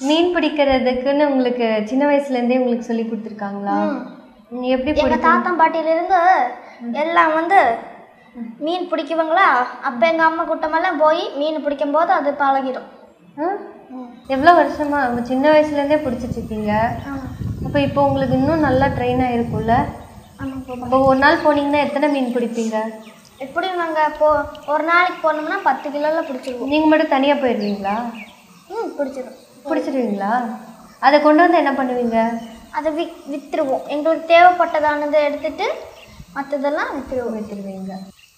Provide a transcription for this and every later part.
மீன் பிடிக்கிறதுக்குன்னு உங்களுக்கு சின்ன வயசுல இருந்தே உங்களுக்கு சொல்லி கொடுத்துருக்காங்களா நீ எப்படி எங்க பிடிக்கும் தாத்தா பாட்டியிலிருந்து எல்லாம் வந்து மீன் பிடிக்குவாங்களா அப்ப எங்க அம்மா கூட்டமெல்லாம் போய் மீன் பிடிக்கும் போது அது பழகிடும் ஆ? எவ்வளோ வருஷமா உங்க சின்ன வயசுல இருந்தே பிடிச்சிட்டு இருக்கீங்க அப்போ இப்போ உங்களுக்கு இன்னும் நல்லா ட்ரெயின் ஆயிருக்கும்ல அப்போ ஒரு நாள் போனீங்கன்னா எத்தனை மீன் பிடிப்பீங்க எப்படியும் நாங்க இப்போ ஒரு நாளைக்கு போனோம்னா பத்து கிலோல பிடிச்சிருவோம் நீங்க மட்டும் தனியா போயிடுவீங்களா ம் பிடிச்சிடும் பிடிச்சிடுவீங்களா அதை கொண்டு வந்து என்ன பண்ணுவீங்க அதை வி விற்றுருவோம் எங்களுக்கு தேவைப்பட்டதானதை எடுத்துட்டு மற்றதெல்லாம் விற்றுருவோம் வித்துருவீங்க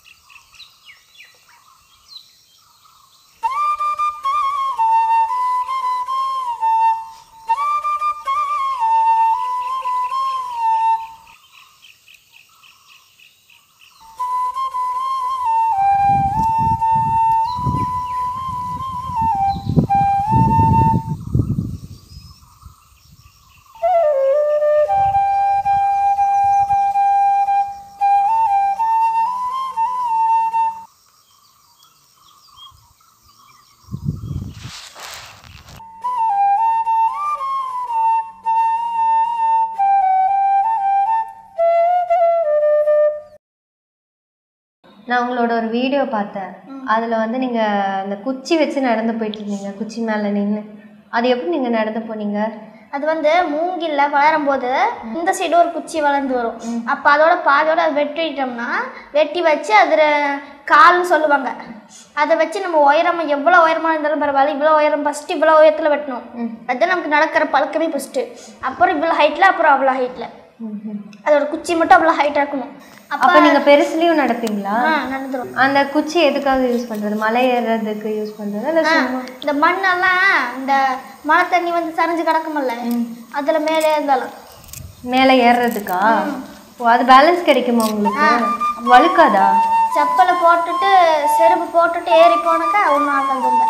நான் உங்களோட ஒரு வீடியோ பார்த்தேன் அதுல வந்து நீங்க அந்த குச்சி வச்சு நடந்து போயிட்டு இருந்தீங்க குச்சி மேல நின்று அது எப்படி நீங்க நடந்து போனீங்க அது வந்து மூங்கில்ல வளரும் போது இந்த சைடு ஒரு குச்சி வளர்ந்து வரும் அப்போ அதோட பாதியோட அதை வெட்டிட்டோம்னா வெட்டி வச்சு அதில் கால்னு சொல்லுவாங்க அதை வச்சு நம்ம உயரமா எவ்வளோ உயரமா இருந்தாலும் பரவாயில்ல இவ்வளோ உயரம் ஃபஸ்ட்டு இவ்வளோ உயரத்தில் வெட்டணும் அதுதான் நமக்கு நடக்கிற பழக்கமே ஃபஸ்ட்டு அப்புறம் இவ்வளோ ஹைட்டில் அப்புறம் அவ்வளோ ஹைட்டில் அதோட குச்சி மட்டும் அவ்வளோ ஹைட்டாக இருக்கணும் அப்போ அப்ப நீங்க பெருசுலயும் நடப்பீங்களா நடந்துடும் அந்த குச்சி எதுக்காக யூஸ் பண்றது மலை ஏறுறதுக்கு யூஸ் பண்றது இல்ல சும்மா இந்த மண்ணெல்லாம் இந்த மழை தண்ணி வந்து சரிஞ்சு கிடக்குமல்ல அதில் மேலே இருந்தாலும் மேல ஏறுறதுக்கா ஓ அது பேலன்ஸ் கிடைக்குமா உங்களுக்கு வழுக்காதா செப்பலை போட்டுட்டு செருப்பு போட்டுட்டு ஏறி போனாக்கா ஒன்றும் ஆகாது ரொம்ப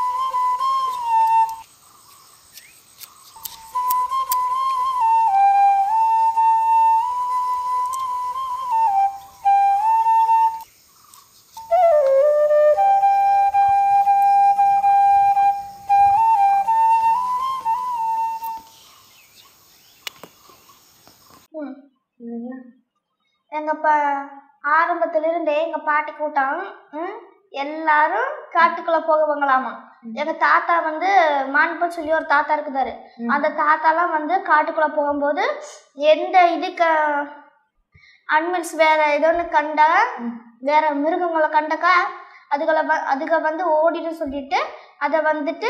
ம் எங்கள் பா ஆரம்பத்திலிருந்தே எங்கள் பாட்டி கூட்டம் ம், எல்லாரும் காட்டுக்குள்ளே போகுவாங்களாமா எங்கள் தாத்தா வந்து மான்பன் சொல்லி ஒரு தாத்தா இருக்குதாரு அந்த தாத்தாலாம் வந்து காட்டுக்குள்ளே போகும்போது எந்த இதுக்கு அனிமல்ஸ் வேற ஏதோ ஒன்று கண்டா வேற மிருகங்களை கண்டக்கா அதுகளை வ அதுக வந்து ஓடிட்டு சொல்லிட்டு அதை வந்துட்டு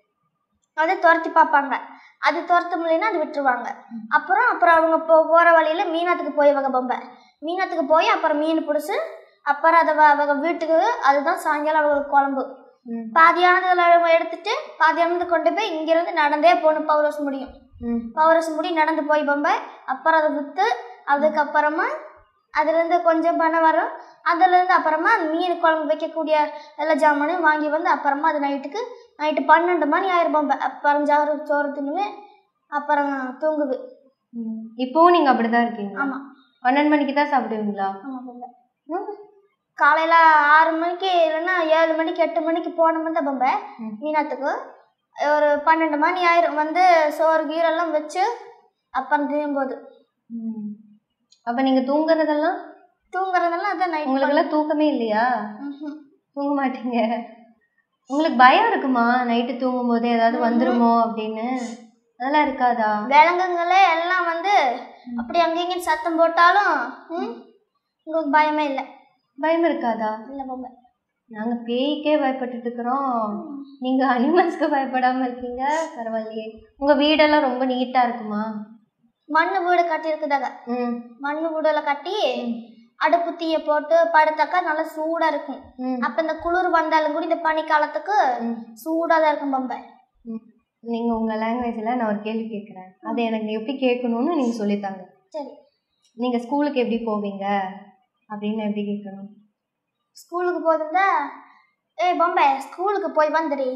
அதை துரத்தி பார்ப்பாங்க அது துரத்த முடியலன்னா அது விட்டுருவாங்க அப்புறம் அப்புறம் அவங்க போ போகிற வழியில் மீனாத்துக்கு போயிடுவாங்க பொம்பை மீனாத்துக்கு போய் அப்புறம் மீன் பிடிச்சி அப்புறம் அதை வ- அவங்க வீட்டுக்கு அதுதான் சாயங்காலம் அவங்களுக்கு குழம்பு ம். பாதியானதில் அவங்க எடுத்துட்டு பாதியானது கொண்டு போய் இங்கேருந்து நடந்தே போகணும் பவுரஸ் முடியும் ம். பவுரஸ் முடி நடந்து போய் பொம்பை அப்புறம் அதை விற்று அதுக்கப்புறமா அதுலேருந்து கொஞ்சம் பணம் வரும் அதுலேருந்து அப்புறமா மீன் குழம்பு வைக்கக்கூடிய எல்லா ஜாமானையும் வாங்கி வந்து அப்புறமா அது நைட்டுக்கு நைட்டு பன்னெண்டு மணி ஆயிரம் பொம்பை அப்புறம் சோறு சோறு தின்னுவேன் அப்புறம் தூங்குவேன் ம். இப்பவும் நீங்க அப்படிதான் இருக்கீங்க ஆமாம் பன்னெண்டு மணிக்கு தான் சாப்பிடுவீங்களா ஆமாம் பொம்பை ம். காலையில் ஆறு மணிக்கு இல்லைன்னா ஏழு மணிக்கு எட்டு மணிக்கு போனோம்னா தான் பொம்பை ம். மீனாத்துக்கு ஒரு பன்னெண்டு மணி ஆயிரும் வந்து சோறு கீரெல்லாம் வச்சு அப்புறம் திங்கும்போது ம். அப்ப நீங்க தூங்குறதெல்லாம் தூங்குறதெல்லாம் அதான் நைட் உங்களுக்கு எல்லாம் தூக்கமே இல்லையா தூங்க மாட்டீங்க உங்களுக்கு பயம் இருக்குமா நைட்டு தூங்கும் போது ஏதாவது வந்துருமோ அப்படின்னு அதெல்லாம் இருக்காதா விலங்குங்களே எல்லாம் வந்து அப்படி அங்கே இங்கேயும் சத்தம் போட்டாலும் ம், உங்களுக்கு பயமே இல்லை பயம் இருக்காதா இல்லை பொம்பை நாங்க பேய்க்கே பயப்பட்டுட்டு இருக்கிறோம் நீங்க அனிமல்ஸ்க்கு பயப்படாம இருக்கீங்க பரவாயில்லையே உங்க வீடெல்லாம் ரொம்ப நீட்டா இருக்குமா மண்ணு வீடு கட்டியிருக்குதாங்க ம் மண்ணு வீடுல கட்டி அடுப்பு தீயை போட்டு படுத்தாக்கா நல்லா சூடாக இருக்கும் ம் அப்போ இந்த குளிர் வந்தாலும் கூட இந்த பனிக்காலத்துக்கு ம். சூடாக தான் இருக்கும் பொம்பை ம். நீங்க உங்க லாங்குவேஜ்ல நான் ஒரு கேள்வி கேட்குறேன் அதை எனக்கு எப்படி கேட்கணும்னு நீங்க சொல்லித்தாங்க சரி நீங்க ஸ்கூலுக்கு எப்படி போவீங்க அப்படின்னு எப்படி கேட்கணும் ஸ்கூலுக்கு போயிருந்தா ஏய் பொம்பை ஸ்கூலுக்கு போய் வந்துடி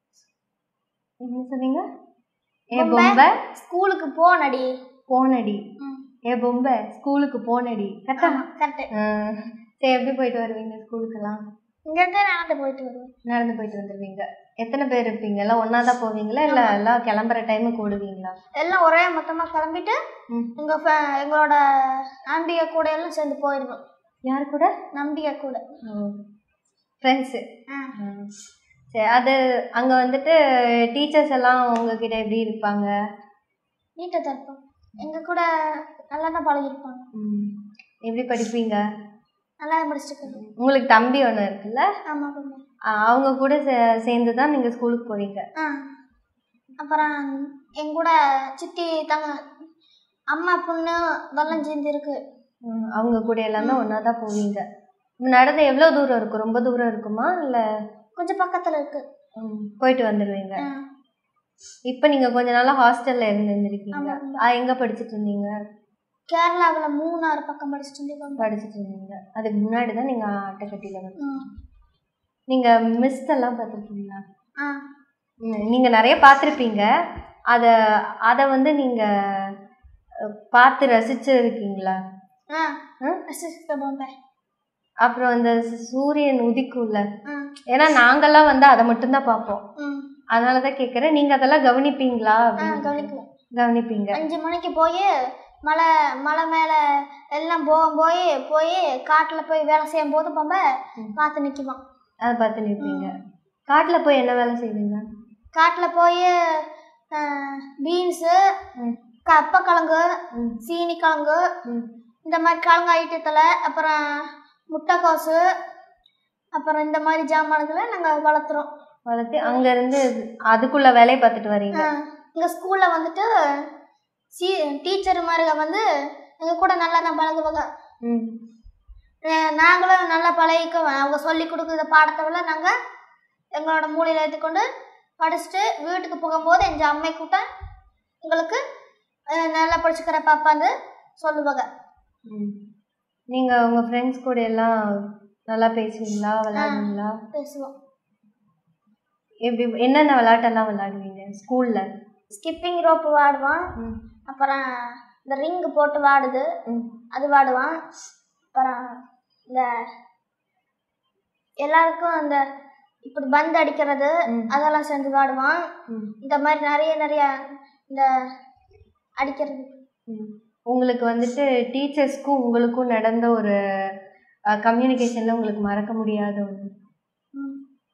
என்ன சொன்னீங்க ஏ பொம்பை. பொம்பை ஸ்கூலுக்கு போனடி போனடி ம் ஏ பொம்பை ஸ்கூலுக்கு போனடி கரெக்டா கரெக்டு ஆ, சரி எப்படி போயிட்டு வருவீங்க ஸ்கூலுக்கெல்லாம் இங்கேருந்து நடந்து போயிட்டு வருவேன் நடந்து போயிட்டு வந்துடுவீங்க எத்தனை பேர் இருப்பீங்க எல்லாம் ஒன்றா தான் போவீங்களா இல்லை எல்லாம் கிளம்புற டைமுக்கு ஓடுவீங்களா எல்லாம் ஒரே மொத்தமாக கிளம்பிட்டு ம் எங்கள் எங்களோட நம்பிக்கை கூட எல்லாம் சேர்ந்து போயிடுவோம் யார் கூட நம்பிக்கை கூட ஃப்ரெண்ட்ஸு ஆ சரி அது அங்கே வந்துட்டு டீச்சர்ஸ் எல்லாம் உங்ககிட்ட எப்படி இருப்பாங்க நீட்டாக தான் இருப்போம் எங்கள் கூட நல்லா தான் பழகிருப்பாங்க ம். எப்படி படிப்பீங்க நல்லா தான் படிச்சுட்டு இருக்கோம் உங்களுக்கு தம்பி ஒன்று இருக்குல்ல ஆமாம் ஆமாம் அஹ் அவங்க கூட சே- சேர்ந்து தான் நீங்கள் ஸ்கூலுக்கு போகிறீங்க ஆ அப்புறம் எங்க கூட சித்தி தங்க அம்மா பொண்ணு வெள்ளம் சேர்ந்து இருக்கு அவங்க கூட எல்லாம் தான் ஒன்றா தான் போவீங்க நடந்து எவ்வளோ தூரம் இருக்கும் ரொம்ப தூரம் இருக்குமா இல்லை கொஞ்சம் பக்கத்தில் இருக்கு போயிட்டு வந்துடுவீங்க ஆ, இப்போ நீங்கள் கொஞ்ச நாளாக ஹாஸ்டலில் இருந்துருந்துருக்கீங்க ஆமா, ஆமா. எங்கே படிச்சுட்டு இருந்தீங்க கேரளாவில் மூணாறு பக்கம் படிச்சுட்டு இருந்தோம் படிச்சுட்டு இருந்தீங்க அதுக்கு முன்னாடி தான் நீங்கள் அட்டைக்கட்டியில் ம். நீங்கள் மிஸ்ட் எல்லாம் பார்த்துருக்கீங்களா ஆ நீங்கள் நிறைய பார்த்துருப்பீங்க அதை அதை வந்து நீங்கள் பார்த்து ரசிச்சு இருக்கீங்களா ஆ ஆ? ரசிச்சுட்டு போம்பேன் அப்புறம் அந்த சூரியன் உதிக்கும்ல ஆ ஏன்னா நாங்கெல்லாம் வந்து அதை மட்டும்தான் பார்ப்போம் ம் அதனால தான் கேட்குறேன் நீங்கள் அதெல்லாம் கவனிப்பீங்களா ஆ அப்படின்னு கவனிக்குவோம் கவனிப்பீங்க அஞ்சு மணிக்கு போய் மலை மலை மேலே எல்லாம் போகும் போய் போய் காட்டில் போய் வேலை செய்யும் போது பொம்ப ம். பார்த்து நிற்குவோம் அதை பார்த்து நிற்பீங்க காட்டில் போய் என்ன வேலை செய்வீங்க காட்டில் போய் பீன்ஸு ம் கப்பக்கிழங்கு ம் சீனி கிழங்கு ம் இந்த மாதிரி கிழங்கு ஐட்டத்தில் அப்புறம் முட்டைக்கோசு அப்புறம் இந்த மாதிரி ஜாமான்களை நாங்கள் வளர்த்துறோம் வளர்த்து அங்கேருந்து அதுக்குள்ள வேலையை பார்த்துட்டு வரீங்க எங்கள் ஸ்கூலில் வந்துட்டு சி டீச்சர் மாதிரிக வந்து எங்கள் கூட நல்லா தான் பழகுவாங்க ம் அஹ் நாங்களும் நல்லா பழகிக்குவோம் அவங்க சொல்லி கொடுக்குற பாடத்தை விட நாங்கள் எங்களோட மூலையில் ஏற்றுக்கொண்டு படிச்சுட்டு வீட்டுக்கு போகும்போது எங்கள் அம்மை கூட்டம் எங்களுக்கு அஹ் நல்லா படிச்சுக்கிற பாப்பாந்து சொல்லுவாங்க ம் நீங்கள் உங்கள் ஃப்ரெண்ட்ஸ் கூட எல்லாம் நல்லா பேசுவீங்களா விளையாடுவீங்களா பேசுவோம் எப்படி என்னென்ன விளையாட்டெல்லாம் விளையாடுவீங்க ஸ்கூலில் ஸ்கிப்பிங் ரோப் வாடுவான் ம் அப்புறம் இந்த ரிங்கு போட்டு வாடுது ம் அது வாடுவான் அப்புறம் இந்த எல்லாருக்கும் இந்த இப்படி பந்து அடிக்கிறது ம். அதெல்லாம் சேர்ந்து வாடுவான் ம் இந்த மாதிரி நிறைய நிறைய இந்த அடிக்கிறது ம். உங்களுக்கு வந்துட்டு டீச்சர்ஸ்க்கும் உங்களுக்கும் நடந்த ஒரு கம்யூனிகேஷனில் உங்களுக்கு மறக்க முடியாத ஒன்று ம்.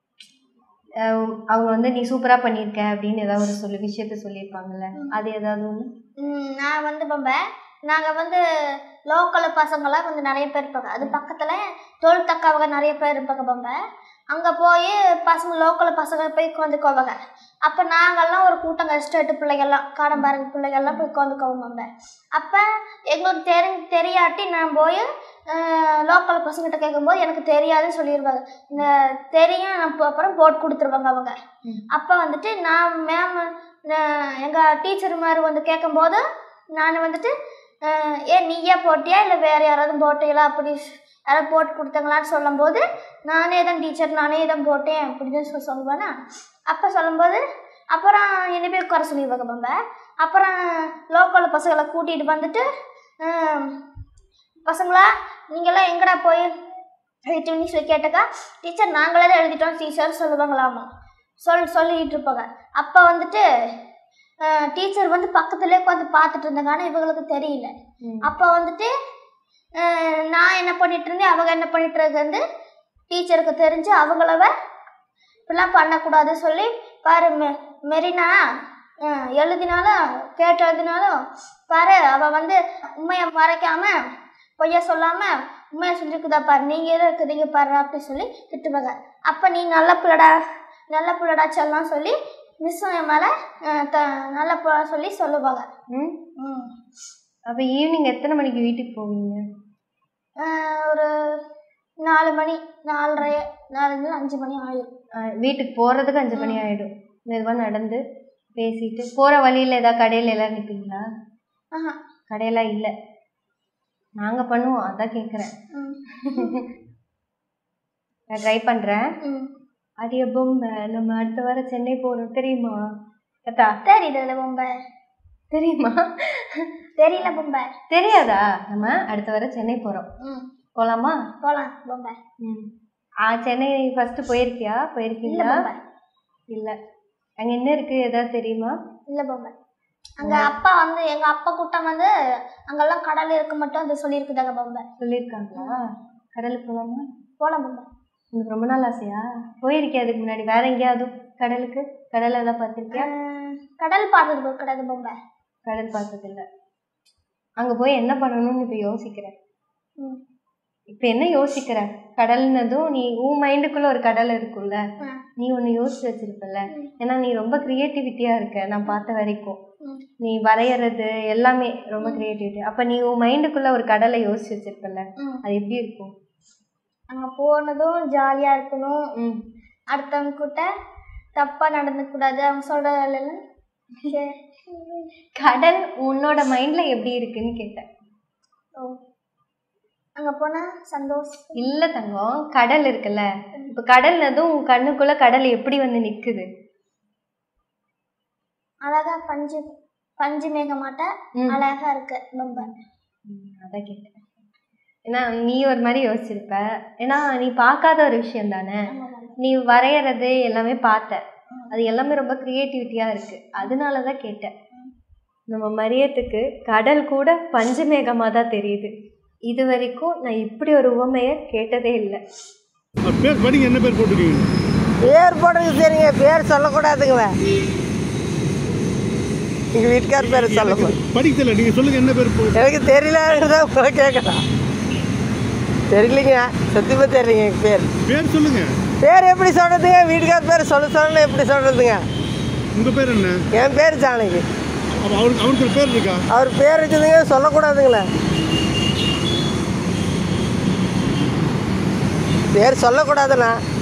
அவங்க வந்து நீ சூப்பராக பண்ணியிருக்க அப்படின்னு ஏதாவது ஒரு சொல்லி விஷயத்த சொல்லியிருப்பாங்கல்ல அது ஏதாவது ஒன்று ம், நான் வந்து பொம்பை நாங்கள் வந்து லோக்கல் பசங்களாம் வந்து நிறைய பேர் இருப்பாங்க அது பக்கத்தில் தொழில் தக்கவங்க நிறைய பேர் இருப்பாங்க பொம்பை அங்கே போய் பசங்க லோக்கல் பசங்க போய் உட்காந்துக்கோவாங்க அப்போ நாங்கள்லாம் ஒரு கூட்டம் எஸ்டேட்டு பிள்ளைகள்லாம் காடம்பாருங்க பிள்ளைகள்லாம் போய் உட்காந்துக்கோவோம் பொம்பை அப்போ எங்களுக்கு தெரி தெரியாட்டி நான் போய் லோக்கல் பசங்கிட்ட கேட்கும்போது எனக்கு தெரியாதுன்னு சொல்லிடுவாங்க இந்த தெரியும் நான் போ- அப்புறம் போட்டு கொடுத்துருவாங்க அவங்க ம். அப்போ வந்துட்டு நான் மேம் எங்கள் டீச்சர் மாதிரி வந்து கேட்கும்போது நான் வந்துட்டு அஹ், ஏன் நீயே போட்டியா இல்லை வேறு யாராவது போட்டீங்களா அப்படி ஸ்- யாராவது போட்டு கொடுத்தாங்களான்னு சொல்லும்போது நானே தான் டீச்சர் நானே தான் போட்டேன் அப்படின்னு சொல்லி சொல்லுவேன்னா அப்போ சொல்லும்போது அப்புறம் என்ன பேர் குறை சொல்லிடுவாங்க பம்ப அப்புறம் லோக்கல் பசங்களை கூட்டிகிட்டு வந்துட்டு அஹ், பசங்களா நீங்களாம் எங்கடா போய் எழுதிட்டீங்கன்னு சொல்லி கேட்டக்கா டீச்சர் நாங்களே தான் எழுதிட்டோம் டீச்சர் சொல்லுவாங்களாமா சொல் சொல்லிக்கிட்டு இருப்பாங்க அப்போ வந்துட்டு டீச்சர் வந்து பக்கத்துலேயே உட்காந்து பார்த்துட்டு இருந்தாங்க ஆனால் இவங்களுக்கு தெரியல ம். அப்போ வந்துட்டு அஹ், நான் என்ன பண்ணிட்டு இருந்தேன் அவங்க என்ன பண்ணிட்டு இருக்கிறது வந்து டீச்சருக்கு தெரிஞ்சு அவங்களவ இப்படிலாம் பண்ணக்கூடாது சொல்லி பாரு மெ மெரினா அஹ், எழுதினாலும் கேட்டு எழுதினாலும் பாரு அவள் வந்து உண்மையை மறைக்காம பொய்யா சொல்லாமல் உண்மையை சொல்லியிருக்குதா பாரு நீங்கள் எதுவும் இருக்குதுங்க பாரு அப்படி சொல்லி திட்டுவாங்க அப்போ நீ நல்ல பிள்ளடா நல்ல பிள்ளடா செல்லாம் சொல்லி மிஸ்ஸும் என் மேலே த நல்ல பிள்ளை சொல்லி சொல்லுவாங்க ம் ம் அப்போ ஈவினிங் எத்தனை மணிக்கு வீட்டுக்கு போவீங்க அஹ் ஒரு நாலு மணி நாலரை நாலு அஞ்சு மணி ஆயிடும் அஹ் வீட்டுக்கு போகிறதுக்கு அஞ்சு மணி ஆகிடும் மெதுவாக நடந்து பேசிட்டு போகிற வழியில் ஏதாவது கடையில் எல்லாம் நிற்பீங்களா ஆஹா கடையெல்லாம் இல்லை நாங்கள் பண்ணுவோம் அதான் கேட்குறேன் ம் நான் ட்ரை பண்ணுறேன் ம் அடிய பொம்மை நம்ம அடுத்த வாரம் சென்னை போகிறோம் தெரியுமா கத்தா தெரியுது பொம்பை தெரியுமா தெரியல பொம்பை தெரியாதா நம்ம அடுத்த வாரம் சென்னை போகிறோம் ம் போகலாமா போகலாம் பொம்பை ம் ஆ சென்னை ஃபஸ்ட்டு போயிருக்கியா இல்லை போயிருக்கீங்களா பொம்பை இல்ல அங்க என்ன இருக்கு ஏதாவது தெரியுமா இல்லை பொம்மை அங்க அப்பா வந்து எங்க அப்பா கூட்டம் வந்து அங்கெல்லாம் கடல் இருக்க மட்டும் அது சொல்லியிருக்குதாங்க பொம்மை சொல்லியிருக்காங்களா கடலுக்கு போலாமா போலாம் பொம்மை உனக்கு ரொம்ப நாள் ஆசையா போயிருக்கியா அதுக்கு முன்னாடி வேற எங்கேயாவது கடலுக்கு கடல் ஏதாவது பார்த்துருக்கியா அஹ் கடல் பார்த்தது கிடையாது பொம்மை கடல் பார்த்ததில்ல அங்க போய் என்ன பண்ணணும்னு இப்போ யோசிக்கிறேன் ம். இப்போ என்ன யோசிக்கிற கடல்னதும் நீ உன் மைண்டுக்குள்ள ஒரு கடல் இருக்கும்ல ஆ. நீ ஒன்று யோசிச்சு வச்சிருப்பல ம். ஏன்னா நீ ரொம்ப க்ரியேட்டிவிட்டியா இருக்க நான் பார்த்த வரைக்கும் ம். நீ வரையறது எல்லாமே ரொம்ப க்ரியேட்டிவிட்டி அப்போ நீ உன் மைண்டுக்குள்ள ஒரு கடலை யோசிச்சு வச்சிருப்பல ம். அது எப்படி இருக்கும் அங்க போனதும் ஜாலியா இருக்கணும் ம் அடுத்தவங்க கிட்ட தப்பா நடந்துக்க கூடாது அவங்க சொல்றதெல்லாம் சரி. கடல் உன்னோட மைண்ட்ல எப்படி இருக்குன்னு கேட்டேன் ஓ. அங்க போனா சந்தோஷம் இல்ல தங்கம் கடல் இருக்குல்ல இப்ப கடல்னதும் உன் கண்ணுக்குள்ள கடல் எப்படி வந்து நிக்குது அழகா பஞ்சு பஞ்சு மேகமாட்ட ம். அழகா இருக்கு ரொம்ப ம், அதான் கேட்டேன் ஏன்னா நீ ஒரு மாதிரி யோசிச்சிருப்ப ஏன்னா நீ பார்க்காத ஒரு விஷயம் தானே ஆமா, ஆமா. நீ வரையறது எல்லாமே பார்த்த அது எல்லாமே ரொம்ப க்ரியேட்டிவிட்டியா இருக்கு அதனால தான் கேட்டேன் நம்ம மரியத்துக்கு கடல் கூட பஞ்சமேகமாக தான் தெரியுது இது வரைக்கும் நான் இப்படி ஒரு உவமையை கேட்டதே இல்லை அவர் பேர் படிங்க என்ன பேர் போட்டிருக்கீங்க பேர் போடுறது சரிங்க பேர் சொல்லக்கூடாதுங்களே எங்கள் வீட்டுக்கார் பேர் சொல்லக்கூடாது படிக்க தெரியல நீங்கள் சொல்லுங்கள் என்ன பேர் போ எனக்கு தெரியலதான் உங்களை கேட்கலாம் தெரியலைங்க சத்தியமாக தெரியலைங்க எனக்கு பேர் பேர் சொல்லுங்கள் பேர் எப்படி சொல்கிறதுங்க வீட்டுக்கார் பேர் சொல்ல சொல்லணும் எப்படி சொல்கிறதுங்க உங்கள் பேர் என்ன என் பேர் ஜானகி அப்போ அவருக்கு அவருக்கு ஒரு பேர் இருக்கா அவர் பேர் இருக்குதுங்க சொல்லக்கூடாதுங்களே பேர் சொல்லக்கூடாதுண்ணா